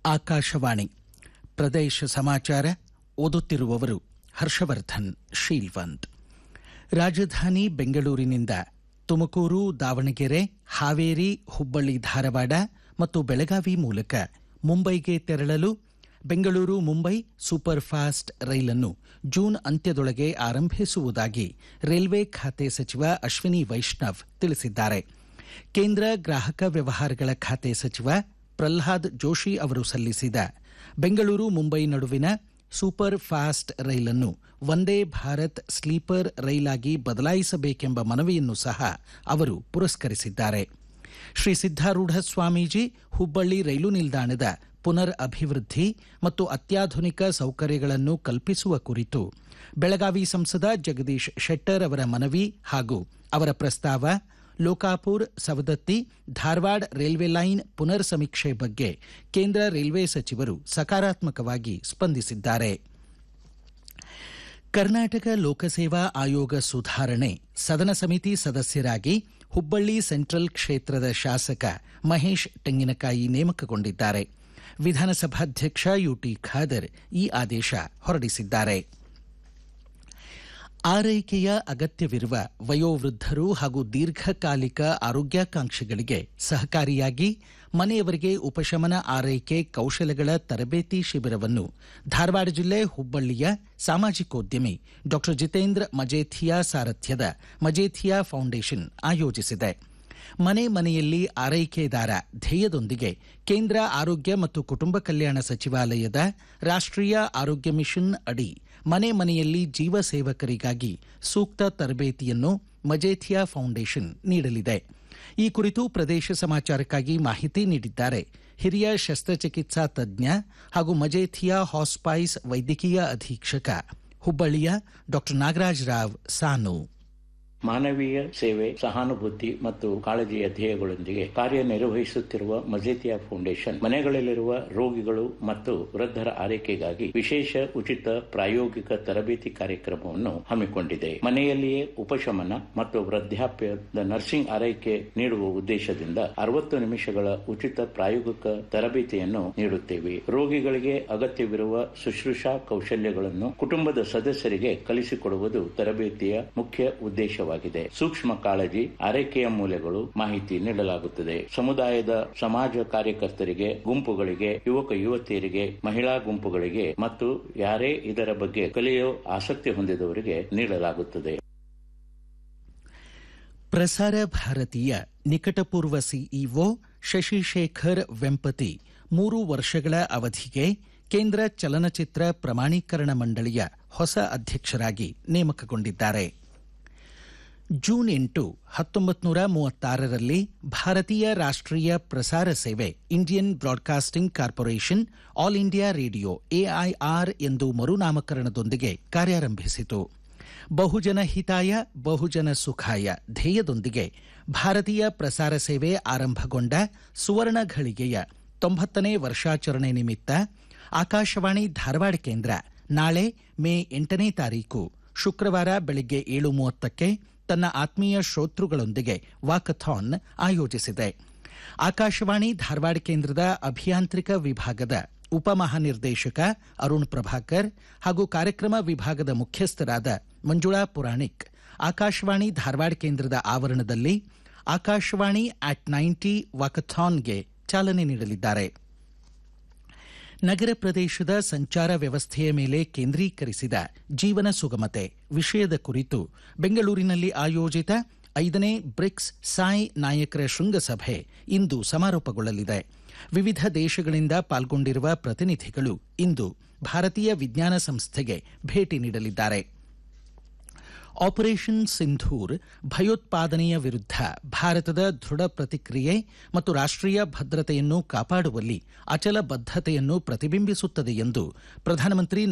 ಆಕಾಶವಾಣಿ ಪ್ರದೇಶ ಸಮಾಚಾರ ಓದುತ್ತಿರುವವರು ಹರ್ಷವರ್ಧನ್ ಶೀಲ್ವಂತ್ ರಾಜಧಾನಿ ಬೆಂಗಳೂರಿನಿಂದ ತುಮಕೂರು ದಾವಣಗೆರೆ ಹಾವೇರಿ ಹುಬ್ಬಳ್ಳಿ ಧಾರವಾಡ ಮತ್ತು ಬೆಳಗಾವಿ ಮೂಲಕ ಮುಂಬೈಗೆ ತೆರಳಲು ಬೆಂಗಳೂರು ಮುಂಬೈ ಸೂಪರ್ ಫಾಸ್ಟ್ ರೈಲನ್ನು ಜೂನ್ ಅಂತ್ಯದೊಳಗೆ ಆರಂಭಿಸುವುದಾಗಿ ರೈಲ್ವೆ ಖಾತೆ ಸಚಿವ ಅಶ್ವಿನಿ ವೈಷ್ಣವ್ ತಿಳಿಸಿದ್ದಾರೆ ಕೇಂದ್ರ ಗ್ರಾಹಕ ವ್ಯವಹಾರಗಳ ಖಾತೆ ಸಚಿವ ಪ್ರಲ್ಹಾದ್ ಜೋಶಿ ಅವರು ಸಲ್ಲಿಸಿದ ಬೆಂಗಳೂರು ಮುಂಬೈ ನಡುವಿನ ಸೂಪರ್ ಫಾಸ್ಟ್ ರೈಲನ್ನು ವಂದೇ ಭಾರತ್ ಸ್ಲೀಪರ್ ರೈಲಾಗಿ ಬದಲಾಯಿಸಬೇಕೆಂಬ ಮನವಿಯನ್ನು ಸಹ ಅವರು ಪುರಸ್ಕರಿಸಿದ್ದಾರೆ ಶ್ರೀ ಸಿದ್ದಾರೂಢ ಸ್ವಾಮೀಜಿ ಹುಬ್ಬಳ್ಳಿ ರೈಲು ನಿಲ್ದಾಣದ ಪುನರ್ ಅಭಿವೃದ್ಧಿ ಮತ್ತು ಅತ್ಯಾಧುನಿಕ ಸೌಕರ್ಯಗಳನ್ನು ಕಲ್ಪಿಸುವ ಕುರಿತು ಬೆಳಗಾವಿ ಸಂಸದ ಜಗದೀಶ್ ಶೆಟ್ಟರ್ ಅವರ ಮನವಿ ಹಾಗೂ ಅವರ ಪ್ರಸ್ತಾವ ಲೋಕಾಪುರ್ ಸವದತ್ತಿ ಧಾರವಾಡ ರೈಲ್ವೆ ಲೈನ್ ಪುನರ್ ಸಮೀಕ್ಷೆ ಬಗ್ಗೆ ಕೇಂದ್ರ ರೈಲ್ವೆ ಸಚಿವರು ಸಕಾರಾತ್ಮಕವಾಗಿ ಸ್ಪಂದಿಸಿದ್ದಾರೆ ಕರ್ನಾಟಕ ಲೋಕಸೇವಾ ಆಯೋಗ ಸುಧಾರಣೆ ಸದನ ಸಮಿತಿ ಸದಸ್ಯರಾಗಿ ಹುಬ್ಬಳ್ಳಿ ಸೆಂಟ್ರಲ್ ಕ್ಷೇತ್ರದ ಶಾಸಕ ಮಹೇಶ್ ತೆಂಗಿನಕಾಯಿ ನೇಮಕಗೊಂಡಿದ್ದಾರೆ ವಿಧಾನಸಭಾಧ್ಯಕ್ಷ ಯುಟಿ ಖಾದರ್ ಈ ಆದೇಶ ಹೊರಡಿಸಿದ್ದಾರೆ ಆರೈಕೆಯ ಅಗತ್ಯವಿರುವ ವಯೋವೃದ್ಧರು ಹಾಗೂ ದೀರ್ಘಕಾಲಿಕ ಆರೋಗ್ಯಾಕಾಂಕ್ಷಿಗಳಿಗೆ ಸಹಕಾರಿಯಾಗಿ ಮನೆಯವರಿಗೆ ಉಪಶಮನ ಆರೈಕೆ ಕೌಶಲಗಳ ತರಬೇತಿ ಶಿಬಿರವನ್ನು ಧಾರವಾಡ ಜಿಲ್ಲೆ ಹುಬ್ಬಳ್ಳಿಯ ಸಾಮಾಜಿಕೋದ್ಯಮಿ ಡಾ ಜಿತೇಂದ್ರ ಮಜೇಥಿಯಾ ಸಾರಥ್ಯದ ಮಜೇಥಿಯಾ ಫೌಂಡೇಶನ್ ಆಯೋಜಿಸಿದೆ ಮನೆ ಮನೆಯಲ್ಲಿ ಆರೈಕೆದಾರ ಧ್ಯೇಯದೊಂದಿಗೆ ಕೇಂದ್ರ ಆರೋಗ್ಯ ಮತ್ತು ಕುಟುಂಬ ಕಲ್ಯಾಣ ಸಚಿವಾಲಯದ ರಾಷ್ಟ್ರೀಯ ಆರೋಗ್ಯ ಮಿಷನ್ ಅಡಿ ಮನೆ ಮನೆಯಲ್ಲಿ ಜೀವ ಸೇವಕರಿಗಾಗಿ ಸೂಕ್ತ ತರಬೇತಿಯನ್ನು ಮಜೇಥಿಯಾ ಫೌಂಡೇಶನ್ ನೀಡಲಿದೆ ಈ ಕುರಿತು ಪ್ರದೇಶ ಸಮಾಚಾರಕ್ಕಾಗಿ ಮಾಹಿತಿ ನೀಡಿದ್ದಾರೆ ಹಿರಿಯ ಶಸ್ತ್ರಚಿಕಿತ್ಸಾ ತಜ್ಞ ಹಾಗೂ ಮಜೇಥಿಯಾ ಹಾಸ್ಪೈಸ್ ವೈದ್ಯಕೀಯ ಅಧೀಕ್ಷಕ ಹುಬ್ಬಳ್ಳಿಯ ಡಾ ನಾಗರಾಜ್ ರಾವ್ ಸಾನು ಮಾನವೀಯ ಸೇವೆ ಸಹಾನುಭೂತಿ ಮತ್ತು ಕಾಳಜಿಯ ಧ್ಯೇಯಗಳೊಂದಿಗೆ ಕಾರ್ಯನಿರ್ವಹಿಸುತ್ತಿರುವ ಮಜೇತಿಯಾ ಫೌಂಡೇಶನ್ ಮನೆಗಳಲ್ಲಿರುವ ರೋಗಿಗಳು ಮತ್ತು ವೃದ್ಧರ ಆರೈಕೆಗಾಗಿ ವಿಶೇಷ ಉಚಿತ ಪ್ರಾಯೋಗಿಕ ತರಬೇತಿ ಕಾರ್ಯಕ್ರಮವನ್ನು ಹಮ್ಮಿಕೊಂಡಿದೆ ಮನೆಯಲ್ಲಿಯೇ ಉಪಶಮನ ಮತ್ತು ವೃದ್ಧಾಪ್ಯದ ನರ್ಸಿಂಗ್ ಆರೈಕೆ ನೀಡುವ ಉದ್ದೇಶದಿಂದ ಅರವತ್ತು ನಿಮಿಷಗಳ ಉಚಿತ ಪ್ರಾಯೋಗಿಕ ತರಬೇತಿಯನ್ನು ನೀಡುತ್ತೇವೆ ರೋಗಿಗಳಿಗೆ ಅಗತ್ಯವಿರುವ ಶುಶ್ರೂಷಾ ಕೌಶಲ್ಯಗಳನ್ನು ಕುಟುಂಬದ ಸದಸ್ಯರಿಗೆ ಕಲಿಸಿಕೊಡುವುದು ತರಬೇತಿಯ ಮುಖ್ಯ ಉದ್ದೇಶವಾಗಿದೆ ಸೂಕ್ಷ್ಮ ಕಾಳಜಿ ಆರೈಕೆಯ ಮೂಲಗಳು ಮಾಹಿತಿ ನೀಡಲಾಗುತ್ತದೆ ಸಮುದಾಯದ ಸಮಾಜ ಕಾರ್ಯಕರ್ತರಿಗೆ ಗುಂಪುಗಳಿಗೆ ಯುವಕ ಯುವತಿಯರಿಗೆ ಮಹಿಳಾ ಗುಂಪುಗಳಿಗೆ ಮತ್ತು ಯಾರೇ ಇದರ ಬಗ್ಗೆ ಕಲಿಯೋ ಆಸಕ್ತಿ ಹೊಂದಿದವರಿಗೆ ನೀಡಲಾಗುತ್ತದೆ ಪ್ರಸಾರ ಭಾರತೀಯ ನಿಕಟಪೂರ್ವ ಸಿಇಒ ಶಶಿಶೇಖರ್ ವೆಂಪತಿ ಮೂರು ವರ್ಷಗಳ ಅವಧಿಗೆ ಕೇಂದ್ರ ಚಲನಚಿತ್ರ ಪ್ರಮಾಣೀಕರಣ ಮಂಡಳಿಯ ಹೊಸ ಅಧ್ಯಕ್ಷರಾಗಿ ನೇಮಕಗೊಂಡಿದ್ದಾರೆ ಜೂನ್ ಎಂಟು ಹತ್ತೊಂಬತ್ತು ನೂರ ಮೂವತ್ತಾರರಲ್ಲಿ ಭಾರತೀಯ ರಾಷ್ಟ್ರೀಯ ಪ್ರಸಾರ ಸೇವೆ Indian Broadcasting Corporation All India Radio AIR ಎಂದು ಮರುನಾಮಕರಣದೊಂದಿಗೆ ಕಾರ್ಯಾರಂಭಿಸಿತು ಬಹುಜನ ಹಿತಾಯ ಬಹುಜನ ಸುಖಾಯ ಧ್ಯೇಯದೊಂದಿಗೆ ಭಾರತೀಯ ಪ್ರಸಾರ ಸೇವೆ ಆರಂಭಗೊಂಡ ಸುವರ್ಣ ಘಳಿಗೆಯ ತೊಂಬತ್ತನೇ ವರ್ಷಾಚರಣೆ ನಿಮಿತ್ತ ಆಕಾಶವಾಣಿ ಧಾರವಾಡ ಕೇಂದ್ರ ನಾಳೆ ಮೇ ಎಂಟನೇ ತಾರೀಕು ಶುಕ್ರವಾರ ಬೆಳಗ್ಗೆ ಏಳು ಮೂವತ್ತಕ್ಕೆ ತನ್ನ ಆತ್ಮೀಯ ಶ್ರೋತೃಗಳೊಂದಿಗೆ ವಾಕಥಾನ್ ಆಯೋಜಿಸಿದೆ ಆಕಾಶವಾಣಿ ಧಾರವಾಡ ಕೇಂದ್ರದ ಅಭಿಯಾಂತ್ರಿಕ ವಿಭಾಗದ ಉಪಮಹಾನಿರ್ದೇಶಕ ಅರುಣ್ ಪ್ರಭಾಕರ್ ಹಾಗೂ ಕಾರ್ಯಕ್ರಮ ವಿಭಾಗದ ಮುಖ್ಯಸ್ಥರಾದ ಮಂಜುಳಾ ಪುರಾಣಿಕ್ ಆಕಾಶವಾಣಿ ಧಾರವಾಡ ಕೇಂದ್ರದ ಆವರಣದಲ್ಲಿ ಆಕಾಶವಾಣಿ ಆಟ್ ನೈಂಟಿ ವಾಕಥಾನ್ಗೆ ಚಾಲನೆ ನೀಡಲಿದ್ದಾರೆ ನಗರ ಪ್ರದೇಶದ ಸಂಚಾರ ವ್ಯವಸ್ಥೆಯ ಮೇಲೆ ಕೇಂದ್ರೀಕರಿಸಿದ ಜೀವನ ಸುಗಮತೆ ವಿಷಯದ ಕುರಿತು ಬೆಂಗಳೂರಿನಲ್ಲಿ ಆಯೋಜಿತ ಐದನೇ ಬ್ರಿಕ್ಸ್ ಸಾಯ್ ನಾಯಕರ ಶೃಂಗಸಭೆ ಇಂದು ಸಮಾರೋಪಗೊಳ್ಳಲಿದೆ ವಿವಿಧ ದೇಶಗಳಿಂದ ಪಾಲ್ಗೊಂಡಿರುವ ಪ್ರತಿನಿಧಿಗಳು ಇಂದು ಭಾರತೀಯ ವಿಜ್ಞಾನ ಸಂಸ್ಥೆಗೆ ಭೇಟಿ ನೀಡಲಿದ್ದಾರೆ ಆಪರೇಷನ್ ಸಿಂಧೂರ್ ಭಯೋತ್ಪಾದನೆಯ ವಿರುದ್ಧ ಭಾರತದ ದೃಢ ಪ್ರತಿಕ್ರಿಯೆ ಮತ್ತು ರಾಷ್ಟ್ರೀಯ ಭದ್ರತೆಯನ್ನು ಕಾಪಾಡುವಲ್ಲಿ ಅಚಲ ಬದ್ಧತೆಯನ್ನು ಪ್ರತಿಬಿಂಬಿಸುತ್ತದೆ ಎಂದು ಪ್ರಧಾನಮಂತ್ರಿ